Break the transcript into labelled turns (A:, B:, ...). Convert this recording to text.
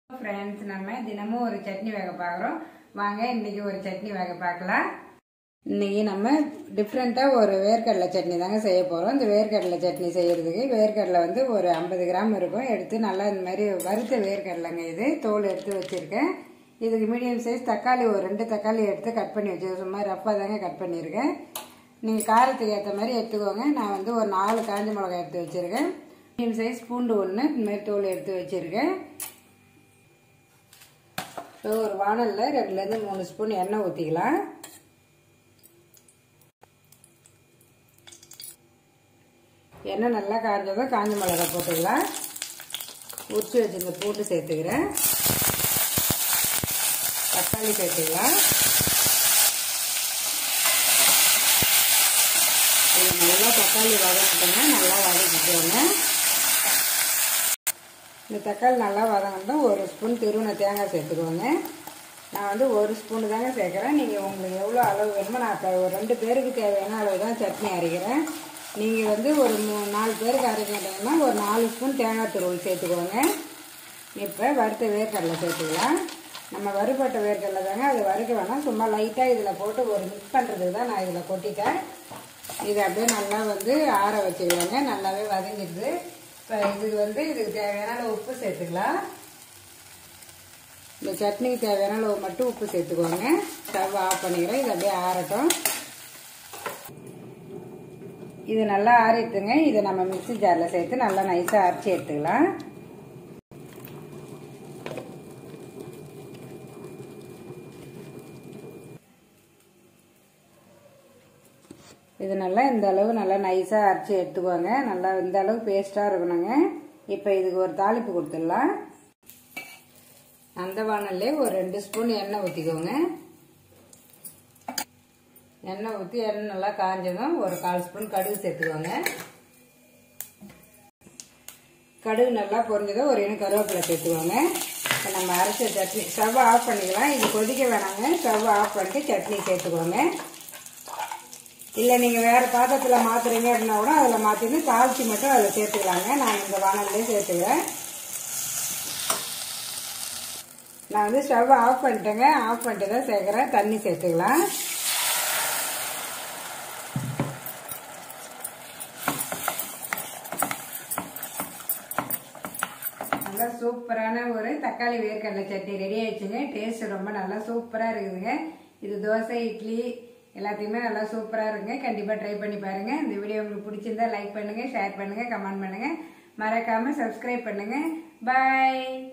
A: friends நம்ம தினமும் ஒரு சட்னி வேக பார்க்குறோம் வாங்க இன்னைக்கு ஒரு சட்னி வேக பார்க்கலாம் இன்னைக்கு நம்ம டிஃப்ரெண்ட்டாக ஒரு வேர்க்கடலை சட்னி தாங்க செய்ய போகிறோம் இந்த வேர்க்கடலை சட்னி செய்யறதுக்கு வேர்க்கடலை வந்து ஒரு ஐம்பது கிராம் இருக்கும் எடுத்து நல்லா இந்த மாதிரி வறுத்த வேர்க்கடலைங்க இது தோல் எடுத்து வச்சுருக்கேன் இதுக்கு மீடியம் சைஸ் தக்காளி ஒரு ரெண்டு தக்காளி எடுத்து கட் பண்ணி வச்சு சும்மா ரப்பாக தாங்க கட் பண்ணியிருக்கேன் நீங்கள் காரத்துக்கு ஏற்ற மாதிரி எடுத்துக்கோங்க நான் வந்து ஒரு நாலு காஞ்ச மிளகாய் எடுத்து வச்சுருக்கேன் மீடியம் சைஸ் பூண்டு ஒன்று இந்த மாதிரி தோல் எடுத்து வச்சுருக்கேன் இப்போ ஒரு வானலில் ரெண்டுலேருந்து மூணு ஸ்பூன் எண்ணெய் ஊற்றிக்கலாம் எண்ணெய் நல்லா காஞ்சதும் காஞ்ச மிளகாய் போட்டுக்கலாம் உரிச்சு வச்சிருந்த பூண்டு சேர்த்துக்கிறேன் தக்காளி சேர்த்துக்கலாம் இது நல்லா தக்காளி வதக்கிட்டோங்க நல்லா வதக்கிக்கோங்க இந்த தக்காளி நல்லா வதங்கிட்டோம் ஒரு ஸ்பூன் திருவண்ண தேங்காய் சேர்த்துக்கோங்க நான் வந்து ஒரு ஸ்பூன் தாங்க சேர்க்குறேன் நீங்கள் உங்களுக்கு எவ்வளோ அளவு வேணுமோ நான் இப்போ ஒரு ரெண்டு பேருக்கு தேவையான அளவு தான் சட்னி அரைக்கிறேன் நீங்கள் வந்து ஒரு மூ நாலு பேருக்கு அரைக்கிட்டீங்கன்னா ஒரு நாலு ஸ்பூன் தேங்காய் துருவல் சேர்த்துக்கோங்க இப்போ வறுத்த வேர்க்கடலை சேர்த்துக்கலாம் நம்ம வறுபட்ட வேர்க்கடலை தாங்க அது வறுக்க வேணாம் சும்மா லைட்டாக இதில் போட்டு ஒரு மிக்ஸ் பண்ணுறதுக்கு தான் நான் இதில் கொட்டிட்டேன் இது அப்படியே நல்லா வந்து ஆற வச்சுக்கலாங்க நல்லாவே வதங்கிடுது இப்போ இதுக்கு வந்து இதுக்கு தேவையான அளவு உப்பு சேர்த்துக்கலாம் இந்த சட்னிக்கு தேவையான அளவு மட்டும் உப்பு சேர்த்துக்கோங்க ஸ்டவ் ஆஃப் பண்ணிக்கிறேன் இது அப்படியே ஆறட்டும் இது நல்லா ஆறிட்டுங்க இதை நம்ம மிக்சி ஜாரில் சேர்த்து நல்லா நைஸாக அரைச்சி எடுத்துக்கலாம் இது நல்லா இந்த அளவு நல்லா நைஸாக அரைச்சி எடுத்துக்கோங்க நல்லா இந்த அளவு பேஸ்ட்டாக இருக்கணுங்க இப்போ இதுக்கு ஒரு தாளிப்பு கொடுத்துடலாம் அந்த வானல்லே ஒரு ரெண்டு ஸ்பூன் எண்ணெய் ஊற்றிக்கோங்க எண்ணெய் ஊற்றி எண்ணெய் நல்லா காஞ்சதும் ஒரு கால் ஸ்பூன் கடுகு சேர்த்துக்கோங்க கடுகு நல்லா பொரிஞ்சதும் ஒரு இனம் கருவேப்பிலை சேர்த்துக்கோங்க இப்போ நம்ம அரைச்ச சட்னி ஸ்டவ் ஆஃப் பண்ணிக்கலாம் இது கொதிக்க வேணாங்க ஸ்டவ் ஆஃப் பண்ணிட்டு சட்னி சேர்த்துக்கோங்க இல்லை நீங்கள் வேறு பாத்திரத்தில் மாற்றுறீங்க அப்படின்னா கூட அதில் மாற்றிட்டு தாளிச்சி மட்டும் அதில் சேர்த்துக்கலாங்க நான் இந்த வானல்லே சேர்த்துக்கிறேன் நான் வந்து ஸ்டவ் ஆஃப் பண்ணிட்டேங்க ஆஃப் பண்ணிட்டு தான் சேர்க்குறேன் தண்ணி சேர்த்துக்கலாம் நல்லா சூப்பரான ஒரு தக்காளி வேர்க்கடலை சட்னி ரெடி ஆயிடுச்சுங்க டேஸ்ட் ரொம்ப நல்லா சூப்பராக இருக்குதுங்க இது தோசை இட்லி எல்லாத்தையுமே நல்லா சூப்பராக இருக்குங்க கண்டிப்பாக ட்ரை பண்ணி பாருங்கள் இந்த வீடியோ உங்களுக்கு பிடிச்சிருந்தா லைக் பண்ணுங்கள் ஷேர் பண்ணுங்கள் கமெண்ட் பண்ணுங்கள் மறக்காமல் சப்ஸ்கிரைப் பண்ணுங்கள் பாய்